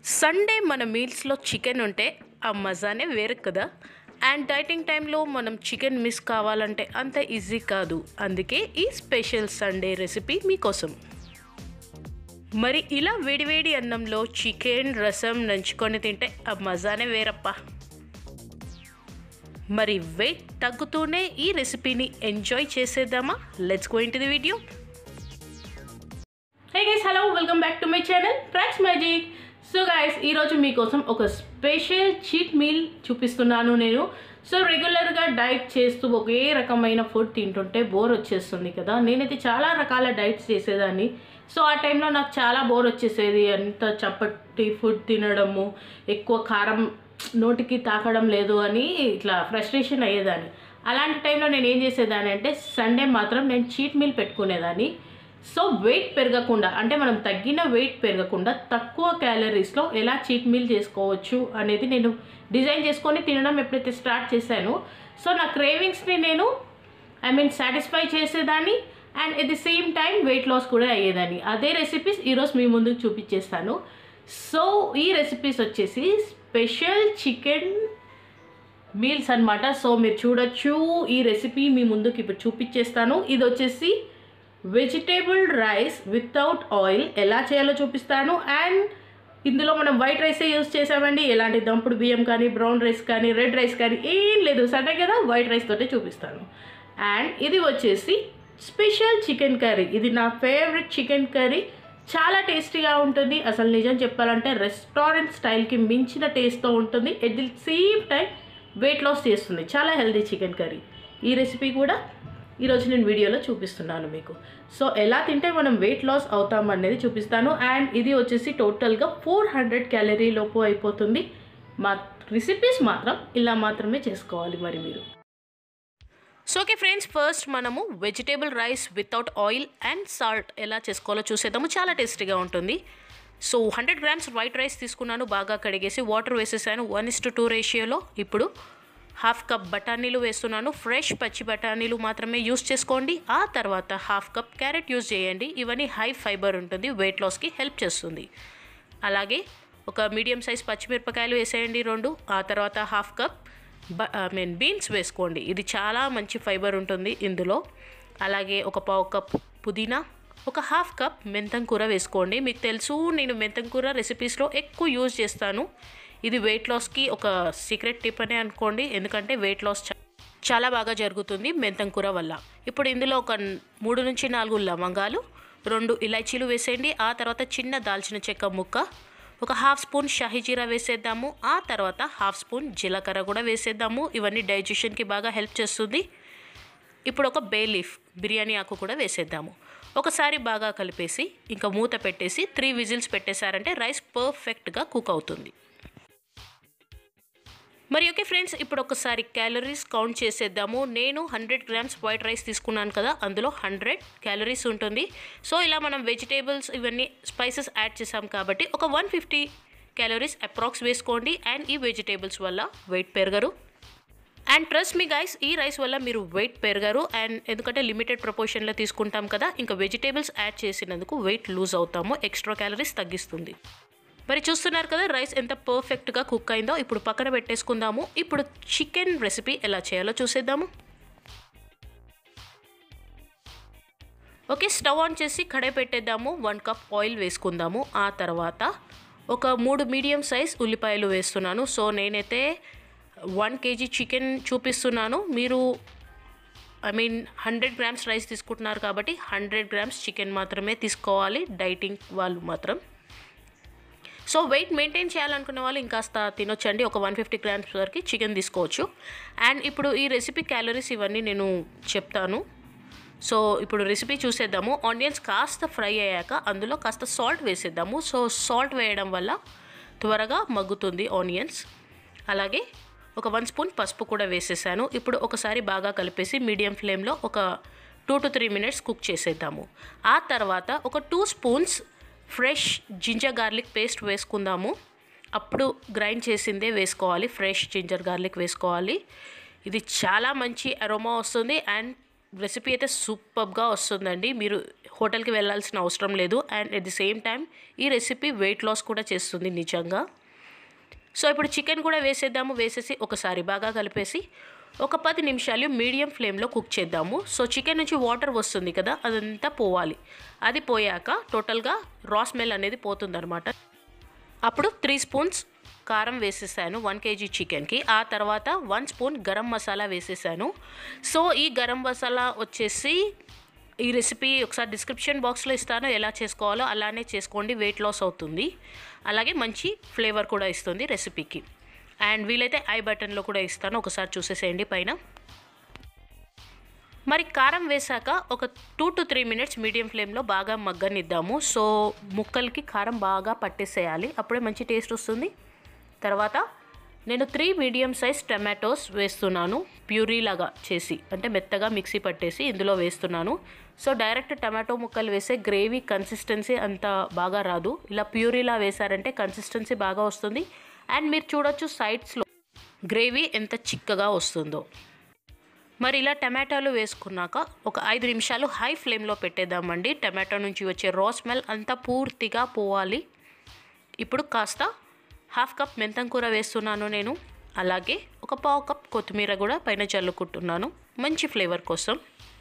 Sunday మన మీల్స్లో chicken ఉంటే ఆ మజానే వేరు కదా అండ్ డైటింగ్ టైంలో మనం చికెన్ మిస్ కావాలంటే అంత ఈజీ కాదు అందుకే ఈ స్పెషల్ సండే రెసిపీ మీకోసం మరి ఇలా వేడివేడి అన్నంలో చికెన్ రసం నంచుకొని తింటే ఆ మజానే వేరప్ప మరి వెయిట్ తగ్గుతూనే ఈ రెసిపీని ఎంజాయ్ చేసేద్దామా let's go into the video hey guys hello welcome back to my channel ప్రాక్స్ మ్యాజిక్ సో గైస్ ఈరోజు మీకోసం ఒక స్పెషల్ చీట్ మీల్ చూపిస్తున్నాను నేను సో రెగ్యులర్గా డైట్ చేస్తూ ఒకే రకమైన ఫుడ్ తింటుంటే బోర్ వచ్చేస్తుంది కదా నేనైతే చాలా రకాల డైట్స్ చేసేదాన్ని సో ఆ టైంలో నాకు చాలా బోర్ వచ్చేసేది అంత చప్పటి ఫుడ్ తినడము ఎక్కువ కారం నోటికి తాకడం లేదు అని ఇట్లా ఫ్రస్ట్రేషన్ అయ్యేదాన్ని అలాంటి టైంలో నేను ఏం చేసేదాన్ని అంటే సండే మాత్రం నేను చీట్ మీల్ పెట్టుకునేదాన్ని సో వెయిట్ పెరగకుండా అంటే మనం తగ్గిన వెయిట్ పెరగకుండా తక్కువ క్యాలరీస్లో ఎలా చీట్ మీల్ చేసుకోవచ్చు అనేది నేను డిజైన్ చేసుకొని తినడం ఎప్పుడైతే స్టార్ట్ చేశానో సో నా క్రేవింగ్స్ని నేను ఐ మీన్ సాటిస్ఫై చేసేదాన్ని and at the same time weight loss కూడా అయ్యేదాన్ని అదే రెసిపీస్ ఈరోజు మీ ముందుకు చూపించేస్తాను సో ఈ రెసిపీస్ వచ్చేసి స్పెషల్ చికెన్ మీల్స్ అన్నమాట సో మీరు చూడొచ్చు ఈ రెసిపీ మీ ముందుకు ఇప్పుడు చూపించేస్తాను ఇది వచ్చేసి వెజిటేబుల్ రైస్ వితౌట్ ఆయిల్ ఎలా చేయాలో చూపిస్తాను అండ్ ఇందులో మనం వైట్ రైసే యూస్ చేసామండి ఎలాంటి దంపుడు బియ్యం కానీ బ్రౌన్ రైస్ కానీ రెడ్ రైస్ కానీ ఏం లేదు సండే కదా వైట్ రైస్ తోటే చూపిస్తాను అండ్ ఇది వచ్చేసి స్పెషల్ చికెన్ కర్రీ ఇది నా ఫేవరెట్ చికెన్ కర్రీ చాలా టేస్టీగా ఉంటుంది అసలు నిజం చెప్పాలంటే రెస్టారెంట్ స్టైల్కి మించిన టేస్ట్తో ఉంటుంది at the same time weight loss చేస్తుంది చాలా హెల్దీ చికెన్ కర్రీ ఈ రెసిపీ కూడా ఈరోజు నేను వీడియోలో చూపిస్తున్నాను మీకు సో ఎలా తింటే మనం వెయిట్ లాస్ అవుతాం అనేది చూపిస్తాను అండ్ ఇది వచ్చేసి టోటల్గా ఫోర్ హండ్రెడ్ క్యాలరీ లోపు అయిపోతుంది మా రెసిపీస్ మాత్రం ఇలా మాత్రమే చేసుకోవాలి మరి మీరు సో ఓకే ఫ్రెండ్స్ ఫస్ట్ మనము vegetable rice without oil and salt ఎలా చేసుకోవాలో చూసేద్దాము చాలా టేస్టీగా ఉంటుంది so hundred grams white rice తీసుకున్నాను బాగా కడిగేసి వాటర్ వేసేసాను వన్ ఇస్ టు టూ రేషియోలో ఇప్పుడు హాఫ్ కప్ బఠానీలు వేస్తున్నాను ఫ్రెష్ పచ్చి బఠానీలు మాత్రమే యూస్ చేసుకోండి ఆ తర్వాత హాఫ్ కప్ క్యారెట్ యూస్ చేయండి ఇవన్నీ హై ఫైబర్ ఉంటుంది వెయిట్ లాస్కి హెల్ప్ చేస్తుంది అలాగే ఒక మీడియం సైజ్ పచ్చిమిరపకాయలు వేసేయండి రెండు ఆ తర్వాత హాఫ్ కప్ బ ఐ మీన్ బీన్స్ వేసుకోండి ఇది చాలా మంచి ఫైబర్ ఉంటుంది ఇందులో అలాగే ఒక పావు కప్ పుదీనా ఒక హాఫ్ కప్ మెంతం కూర వేసుకోండి మీకు తెలుసు నేను మెంతం కూర రెసిపీస్లో ఎక్కువ యూజ్ చేస్తాను ఇది వెయిట్ లాస్కి ఒక సీక్రెట్ టిప్ అనే అనుకోండి ఎందుకంటే వెయిట్ లాస్ చాలా బాగా జరుగుతుంది మెంతం కూర వల్ల ఇప్పుడు ఇందులో ఒక మూడు నుంచి నాలుగు లవంగాలు రెండు ఇలాచీలు వేసేయండి ఆ తర్వాత చిన్న దాల్చిన చెక్క ముక్క ఒక హాఫ్ స్పూన్ షాహీ జీరా వేసేద్దాము ఆ తర్వాత హాఫ్ స్పూన్ జీలకర్ర కూడా వేసేద్దాము ఇవన్నీ డైజెషన్కి బాగా హెల్ప్ చేస్తుంది ఇప్పుడు ఒక బే లీఫ్ బిర్యానీ ఆకు కూడా వేసేద్దాము ఒకసారి బాగా కలిపేసి ఇంకా మూత పెట్టేసి త్రీ విజిల్స్ పెట్టేశారంటే రైస్ పర్ఫెక్ట్గా కుక్ అవుతుంది మరి ఓకే ఫ్రెండ్స్ ఇప్పుడు ఒకసారి క్యాలరీస్ కౌంట్ చేసేద్దాము నేను హండ్రెడ్ గ్రామ్స్ వైట్ రైస్ తీసుకున్నాను కదా అందులో హండ్రెడ్ క్యాలరీస్ ఉంటుంది సో ఇలా మనం వెజిటేబుల్స్ ఇవన్నీ స్పైసెస్ యాడ్ చేసాం కాబట్టి ఒక వన్ ఫిఫ్టీ క్యాలరీస్ అప్రాక్స్ వేసుకోండి అండ్ ఈ వెజిటేబుల్స్ వల్ల వెయిట్ పెరగరు అండ్ ట్రస్ట్ మీ గైస్ ఈ రైస్ వల్ల మీరు వెయిట్ పెరగరు అండ్ ఎందుకంటే లిమిటెడ్ ప్రపోర్షన్లో తీసుకుంటాం కదా ఇంకా వెజిటేబుల్స్ యాడ్ చేసినందుకు వెయిట్ లూజ్ అవుతాము ఎక్స్ట్రా క్యాలరీస్ తగ్గిస్తుంది మరి చూస్తున్నారు కదా రైస్ ఎంత పర్ఫెక్ట్గా కుక్ అయిందో ఇప్పుడు పక్కన పెట్టేసుకుందాము ఇప్పుడు చికెన్ రెసిపీ ఎలా చేయాలో చూసేద్దాము ఓకే స్టవ్ ఆన్ చేసి కడాయి పెట్టేద్దాము వన్ కప్ ఆయిల్ వేసుకుందాము ఆ తర్వాత ఒక మూడు మీడియం సైజ్ ఉల్లిపాయలు వేస్తున్నాను సో నేనైతే వన్ కేజీ చికెన్ చూపిస్తున్నాను మీరు I mean hundred grams rice తీసుకుంటున్నారు కాబట్టి హండ్రెడ్ గ్రామ్స్ చికెన్ మాత్రమే తీసుకోవాలి డైటింగ్ వాళ్ళు మాత్రం సో వెయిట్ మెయింటైన్ చేయాలనుకునే వాళ్ళు ఇంకాస్త తినొచ్చండి ఒక వన్ ఫిఫ్టీ గ్రామ్స్ వరకు చికెన్ తీసుకోవచ్చు అండ్ ఇప్పుడు ఈ రెసిపీ క్యాలరీస్ ఇవన్నీ నేను చెప్తాను సో ఇప్పుడు రెసిపీ చూసేద్దాము ఆనియన్స్ కాస్త ఫ్రై అయ్యాక అందులో కాస్త సాల్ట్ వేసేద్దాము సో సాల్ట్ వేయడం వల్ల త్వరగా మగ్గుతుంది ఆనియన్స్ అలాగే ఒక వన్ స్పూన్ పసుపు కూడా వేసేసాను ఇప్పుడు ఒకసారి బాగా కలిపేసి మీడియం ఫ్లేమ్లో ఒక two to three minutes cook చేసేద్దాము ఆ తర్వాత ఒక two spoons fresh ginger garlic paste వేసుకుందాము అప్పుడు గ్రైండ్ చేసిందే వేసుకోవాలి ఫ్రెష్ జింజర్ గార్లిక్ వేసుకోవాలి ఇది చాలా మంచి అరోమా వస్తుంది అండ్ రెసిపీ అయితే సూపర్గా వస్తుందండి మీరు హోటల్కి వెళ్ళాల్సిన అవసరం లేదు and at the same time ఈ రెసిపీ వెయిట్ లాస్ కూడా చేస్తుంది నిజంగా సో ఇప్పుడు చికెన్ కూడా వేసేద్దాము వేసేసి ఒకసారి బాగా కలిపేసి ఒక పది నిమిషాలు మీడియం ఫ్లేమ్లో కుక్ చేద్దాము సో చికెన్ నుంచి వాటర్ వస్తుంది కదా అదంతా పోవాలి అది పోయాక టోటల్గా రా స్మెల్ అనేది పోతుందన్నమాట అప్పుడు త్రీ స్పూన్స్ కారం వేసేసాను వన్ కేజీ చికెన్కి ఆ తర్వాత వన్ స్పూన్ గరం మసాలా వేసేసాను సో ఈ గరం మసాలా వచ్చేసి ఈ రెసిపీ ఒకసారి డిస్క్రిప్షన్ బాక్స్లో ఇస్తాను ఎలా చేసుకోవాలో అలానే చేసుకోండి వెయిట్ లాస్ అవుతుంది అలాగే మంచి ఫ్లేవర్ కూడా ఇస్తుంది రెసిపీకి అండ్ వీలైతే ఐ బటన్లో కూడా ఇస్తాను ఒకసారి చూసేసేయండి పైన మరి కారం వేసాక ఒక two to three minutes medium ఫ్లేమ్లో బాగా మగ్గనిద్దాము సో ముక్కలకి కారం బాగా పట్టేసేయాలి అప్పుడే మంచి టేస్ట్ వస్తుంది తర్వాత నేను త్రీ మీడియం సైజ్ టమాటోస్ వేస్తున్నాను ప్యూరీ లాగా చేసి అంటే మెత్తగా మిక్సీ పట్టేసి ఇందులో వేస్తున్నాను సో డైరెక్ట్ టమాటో ముక్కలు వేసే గ్రేవీ కన్సిస్టెన్సీ అంత బాగా రాదు ఇలా ప్యూరీలా వేసారంటే కన్సిస్టెన్సీ బాగా వస్తుంది అండ్ మీరు చూడొచ్చు సైడ్స్లో గ్రేవీ ఎంత చిక్కగా వస్తుందో మరి ఇలా టమాటాలు వేసుకున్నాక ఒక ఐదు నిమిషాలు హై ఫ్లేమ్లో పెట్టేద్దామండి టమాటో నుంచి వచ్చే రా స్మెల్ అంతా పూర్తిగా పోవాలి ఇప్పుడు కాస్త హాఫ్ కప్ మెంతం కూర వేస్తున్నాను నేను అలాగే ఒక పావు కప్ కొత్తిమీర కూడా పైన చల్లుకుంటున్నాను మంచి ఫ్లేవర్ కోసం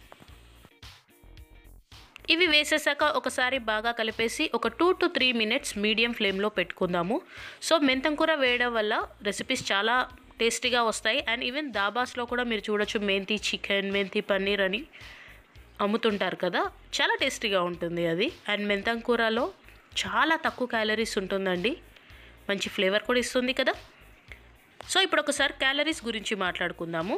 ఇవి వేసేసాక ఒకసారి బాగా కలిపేసి ఒక two to three minutes medium ఫ్లేమ్లో పెట్టుకుందాము సో మెంతం కూర వేయడం వల్ల రెసిపీస్ చాలా టేస్టీగా వస్తాయి అండ్ ఈవెన్ దాబాస్లో కూడా మీరు చూడొచ్చు మెంతి చికెన్ మెంతి పన్నీర్ అని అమ్ముతుంటారు కదా చాలా టేస్టీగా ఉంటుంది అది అండ్ మెంతం కూరలో చాలా తక్కువ క్యాలరీస్ ఉంటుందండి మంచి ఫ్లేవర్ కూడా ఇస్తుంది కదా సో ఇప్పుడు ఒకసారి క్యాలరీస్ గురించి మాట్లాడుకుందాము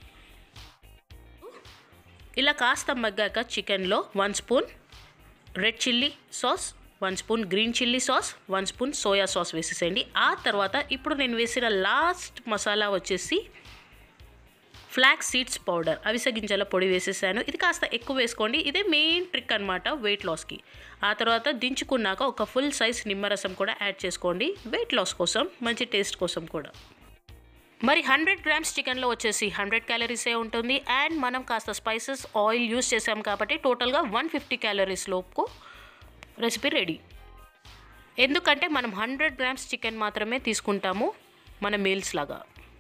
ఇలా కాస్త మగ్గాక చికెన్లో one spoon red chilli sauce one spoon green chilli sauce one spoon soya sauce వేసేసేయండి ఆ తర్వాత ఇప్పుడు నేను వేసిన లాస్ట్ మసాలా వచ్చేసి ఫ్లాక్ సీడ్స్ పౌడర్ అవిసె గింజల పొడి వేసేసాను ఇది కాస్త ఎక్కువ వేసుకోండి ఇదే మెయిన్ ట్రిక్ అనమాట వెయిట్ లాస్కి ఆ తర్వాత దించుకున్నాక ఒక ఫుల్ సైజ్ నిమ్మరసం కూడా యాడ్ చేసుకోండి వెయిట్ లాస్ కోసం మంచి టేస్ట్ కోసం కూడా మరి హండ్రెడ్ గ్రామ్స్ చికెన్లో వచ్చేసి హండ్రెడ్ క్యాలరీసే ఉంటుంది అండ్ మనం కాస్త స్పైసెస్ ఆయిల్ యూస్ చేసాం కాబట్టి టోటల్గా వన్ ఫిఫ్టీ క్యాలరీస్ లోపు రెసిపీ రెడీ ఎందుకంటే మనం హండ్రెడ్ గ్రామ్స్ చికెన్ మాత్రమే తీసుకుంటాము మన మీల్స్ లాగా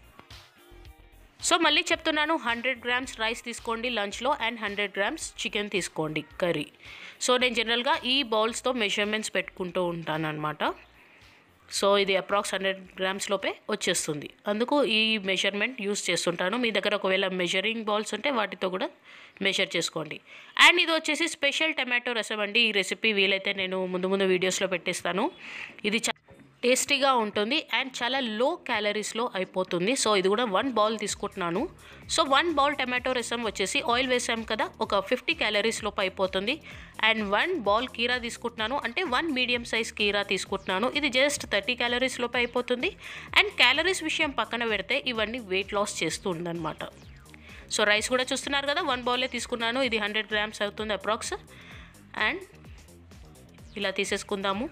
సో మళ్ళీ చెప్తున్నాను హండ్రెడ్ గ్రామ్స్ రైస్ తీసుకోండి లంచ్లో అండ్ హండ్రెడ్ గ్రామ్స్ చికెన్ తీసుకోండి కర్రీ సో నేను జనరల్గా ఈ బౌల్స్తో మెజర్మెంట్స్ పెట్టుకుంటూ ఉంటాను అనమాట సో ఇది అప్రాక్స్ హండ్రెడ్ గ్రామ్స్ లోపే వచ్చేస్తుంది అందుకు ఈ మెజర్మెంట్ యూస్ చేస్తుంటాను మీ దగ్గర ఒకవేళ మెజరింగ్ బౌల్స్ ఉంటే వాటితో కూడా మెజర్ చేసుకోండి అండ్ ఇది వచ్చేసి స్పెషల్ టమాటో రసం అండి ఈ రెసిపీ వీలైతే నేను ముందు ముందు వీడియోస్లో పెట్టిస్తాను ఇది చా టేస్టీగా ఉంటుంది అండ్ చాలా లో క్యాలరీస్లో అయిపోతుంది సో ఇది కూడా వన్ బౌల్ తీసుకుంటున్నాను సో వన్ బౌల్ టమాటో రసం వచ్చేసి ఆయిల్ వేసాం కదా ఒక ఫిఫ్టీ క్యాలరీస్ లోపు అయిపోతుంది అండ్ వన్ బౌల్ కీరా తీసుకుంటున్నాను అంటే వన్ మీడియం సైజ్ కీరా తీసుకుంటున్నాను ఇది జస్ట్ థర్టీ క్యాలరీస్ లోపు అయిపోతుంది అండ్ క్యాలరీస్ విషయం పక్కన పెడితే ఇవన్నీ వెయిట్ లాస్ చేస్తూ ఉందన్నమాట సో రైస్ కూడా చూస్తున్నారు కదా వన్ బౌలే తీసుకున్నాను ఇది హండ్రెడ్ గ్రామ్స్ అవుతుంది అప్రాక్స్ అండ్ ఇలా తీసేసుకుందాము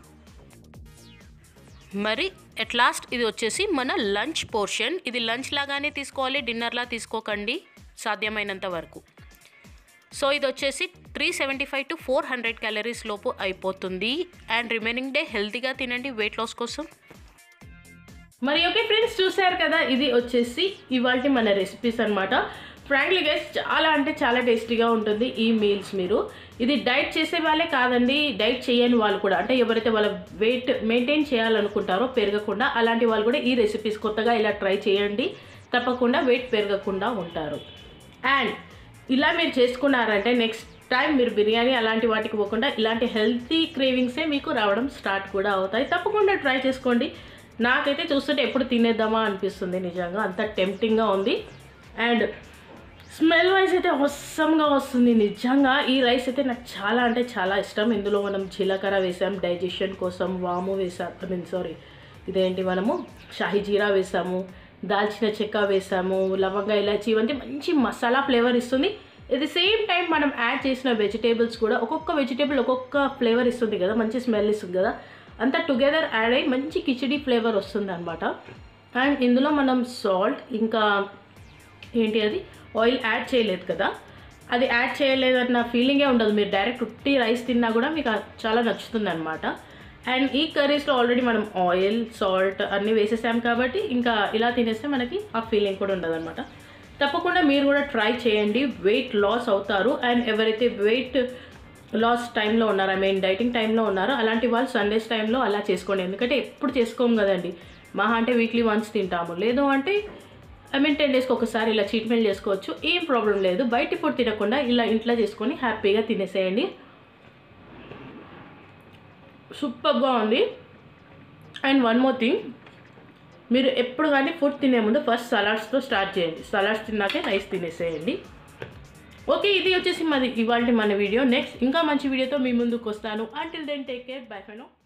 మరి ఎట్ లాస్ట్ ఇది వచ్చేసి మన లంచ్ పోర్షన్ ఇది లంచ్ లాగానే తీసుకోవాలి డిన్నర్లా తీసుకోకండి సాధ్యమైనంత వరకు సో ఇది వచ్చేసి three seventy five to four hundred calories లోపు అయిపోతుంది అండ్ రిమైనింగ్ డే హెల్తీగా తినండి వెయిట్ లాస్ కోసం మరి ఓకే ఫ్రెండ్స్ చూసారు కదా ఇది వచ్చేసి ఇవాళ మన రెసిపీస్ అనమాట ఫ్రాంక్లీ గైస్ చాలా అంటే చాలా టేస్టీగా ఉంటుంది ఈ మీల్స్ మీరు ఇది డైట్ చేసే వాళ్ళే కాదండి డైట్ చేయని వాళ్ళు కూడా అంటే ఎవరైతే వాళ్ళ వెయిట్ మెయింటైన్ చేయాలనుకుంటారో పెరగకుండా అలాంటి వాళ్ళు కూడా ఈ రెసిపీస్ కొత్తగా ఇలా ట్రై చేయండి తప్పకుండా వెయిట్ పెరగకుండా ఉంటారు అండ్ ఇలా మీరు చేసుకున్నారంటే నెక్స్ట్ టైం మీరు బిర్యానీ అలాంటి వాటికి పోకుండా ఇలాంటి హెల్తీ క్రేవింగ్సే మీకు రావడం స్టార్ట్ కూడా అవుతాయి తప్పకుండా ట్రై చేసుకోండి నాకైతే చూస్తుంటే ఎప్పుడు తినేద్దామా అనిపిస్తుంది నిజంగా అంత టెంప్టింగ్గా ఉంది అండ్ స్మెల్ వైజ్ అయితే అవసరంగా వస్తుంది నిజంగా ఈ రైస్ అయితే నాకు చాలా అంటే చాలా ఇష్టం ఇందులో మనం జీలకర్ర వేసాం డైజెషన్ కోసం వాము వేసాం ఐ మీన్ సారీ ఇదేంటి మనము షాహీ జీరా వేసాము దాల్చిన చెక్క వేసాము లవంగా ఇలాచి ఇవన్నీ మంచి మసాలా ఫ్లేవర్ ఇస్తుంది ఎట్ ది సేమ్ టైం మనం యాడ్ చేసిన వెజిటేబుల్స్ కూడా ఒక్కొక్క వెజిటేబుల్ ఒక్కొక్క ఫ్లేవర్ ఇస్తుంది కదా మంచి స్మెల్ ఇస్తుంది కదా అంతా టుగెదర్ యాడ్ అయ్యి మంచి కిచిడి ఫ్లేవర్ వస్తుంది అనమాట అండ్ ఇందులో మనం సాల్ట్ ఇంకా ఏంటి అది ఆయిల్ యాడ్ చేయలేదు కదా అది యాడ్ చేయలేదన్న ఫీలింగే ఉండదు మీరు డైరెక్ట్ ఉట్టి రైస్ తిన్నా కూడా మీకు అది చాలా నచ్చుతుంది అనమాట అండ్ ఈ కర్రీస్లో ఆల్రెడీ మనం ఆయిల్ సాల్ట్ అన్నీ వేసేసాం కాబట్టి ఇంకా ఇలా తినేస్తే మనకి ఆ ఫీలింగ్ కూడా ఉండదు అనమాట తప్పకుండా మీరు కూడా ట్రై చేయండి వెయిట్ లాస్ అవుతారు అండ్ ఎవరైతే వెయిట్ లాస్ టైంలో ఉన్నారో ఐ మీన్ డైటింగ్ టైంలో ఉన్నారో అలాంటి వాళ్ళు సండేస్ టైంలో అలా చేసుకోండి ఎందుకంటే ఎప్పుడు చేసుకోము కదండి మహా అంటే వీక్లీ వన్స్ తింటాము లేదు అంటే ఐ మీన్ టెన్ డేస్కి ఒకసారి ఇలా చీట్ మీల్ చేసుకోవచ్చు ఏం ప్రాబ్లం లేదు బయట ఫుడ్ తినకుండా ఇలా ఇంట్లో చేసుకొని హ్యాపీగా తినేసేయండి సూపర్గా ఉంది అండ్ వన్ మోర్ థింగ్ మీరు ఎప్పుడు కానీ ఫుడ్ తినే ముందు ఫస్ట్ సలాడ్స్తో స్టార్ట్ చేయండి సలాడ్స్ తిన్నాకే రైస్ తినేసేయండి ఓకే ఇది వచ్చేసి మాది ఇవాళ మన వీడియో నెక్స్ట్ ఇంకా మంచి వీడియోతో మీ ముందుకు వస్తాను until then take care bye ఫై నో